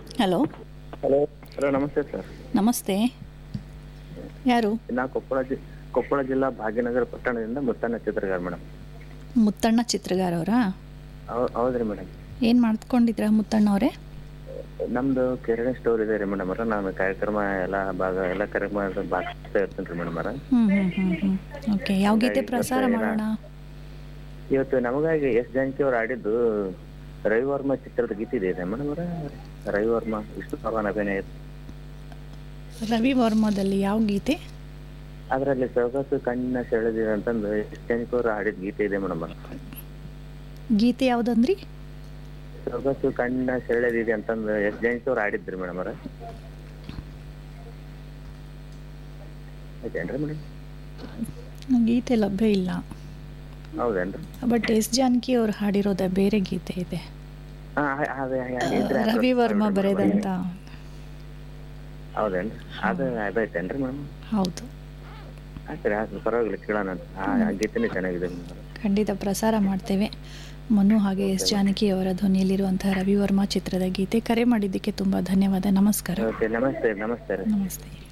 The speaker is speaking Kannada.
ಹಲೋ ಹಲೋ ಹಲೋ ನಮಸ್ತೆ ಸರ್ ನಮಸ್ತೆ ಯಾರು ನಾ ಕೊಪ್ಪಳ ಜಿ ಕೊಪ್ಪಳ ಜಿಲ್ಲಾ ಭಾಗ್ಯನಗರ ಪಟ್ಟಣದಿಂದ ಮುತ್ತಣ್ಣ ಚಿತ್ರಗಾರ ಮೇಡಮ್ ಮುತ್ತಣ್ಣ ಚಿತ್ರಗಾರ ಅವರಾ ಹೌದ್ರಿ ಮೇಡಮ್ ಏನು ಮಾಡ್ಕೊಂಡಿದ್ರ ಮುತ್ತಣ್ಣ ಅವರೇ ನಮ್ದು ಕಿರಾಣಿ ಸ್ಟೋರ್ ಇದೆ ರೀ ಮೇಡಮ್ ಅವ್ರ ನಾನು ಕಾರ್ಯಕ್ರಮ ಎಲ್ಲ ಭಾಗ ಎಲ್ಲ ಕಾರ್ಯಕ್ರಮ ಭಾಗಿಸ್ತಾ ಇರ್ತೀನಿ ರೀ ಮೇಡಮ್ ಅವ್ರ ಹ್ಞೂ ಹ್ಞೂ ಹ್ಞೂ ಹ್ಞೂ ಓಕೆ ಯಾವ ಗೀತೆ ಪ್ರಸಾರ ಮಾಡೋಣ ಇವತ್ತು ನಮಗಾಗಿ ಎಸ್ ಜಾನಕಿ ಅವ್ರು ಆಡಿದ್ದು ರವಿವರ್ಮ ಚಿತ್ರದ ಗೀತೆ ಇದೆ ಮೇಡಮ್ ಅವರ ರವಿವರ್ಮ ವಿಷ್ಣು ಭಗವಾನ್ ಅಭಿನಯ ರವಿ ವರ್ಮದಲ್ಲಿ ಯಾವ ಗೀತೆ ಅದರಲ್ಲಿ ಸೊಗಸು ಕಣ್ಣಿನ ಸೆಳೆದಿದೆ ಅಂತಂದು ಎಸ್ ಜಾನಕಿ ಅವ್ರು ಆಡಿದ ಗೀತೆ ಇದೆ ಮೇಡಮ್ ಅವ್ರ ಗೀತೆ ಯಾವುದಂದ್ರಿ ಸೊಗಸು ಕಣ್ಣಿನ ಸೆಳೆದಿದೆ ಅಂತಂದು ಎಸ್ ಜಾನಕಿ ಅವ್ರು ಆಡಿದ್ರಿ ಮೇಡಮ್ ಅವ್ರ ಐತೇನ್ರಿ ಮೇಡಮ್ ಗೀತೆ ಲಭ್ಯ ಇಲ್ಲ ಹೌದೇನ್ರಿ ಬಟ್ ಎಸ್ ಜಾನಕಿ ಅವ್ರು ಹಾಡಿರೋದ ಬೇರೆ ಗೀತೆ ಇದೆ ಹಾ ಆ- ಅದೇ ಇದ್ರೆ ರವಿ ವರ್ಮ ಬರೆದಂತ ಹೌದೇನ್ರಿ ಅದು ಅದೈತೇನ್ರಿ ಮೇಡಮ್ ಹೌದು ಆಯ್ತು ಆಯ್ತು ಪರವಾಗಿಲ್ಲ ಕೇಳೋಣ ಅಂತ. ಆ ಆ ಗೀತೆನೇ ಚೆನ್ನಾಗಿದೆ ಮೇಡಮ್ ಖಂಡಿತ ಪ್ರಸಾರ ಮಾಡ್ತೇವೆ ಮನು ಹಾಗೆ ಎಸ್ ಜಾನಕಿ ಅವರ ಧ್ವನಿಯಲ್ಲಿರುವಂತಹ ರವಿ ವರ್ಮ ಚಿತ್ರದ ಗೀತೆ ಕರೆ ಮಾಡಿದ್ದಕ್ಕೆ ತುಂಬ ಧನ್ಯವಾದ ನಮಸ್ಕಾರ ಓಕೆ ನಮಸ್ತೆ ನಮಸ್ತೆ ರೀ ನಮಸ್ತೆ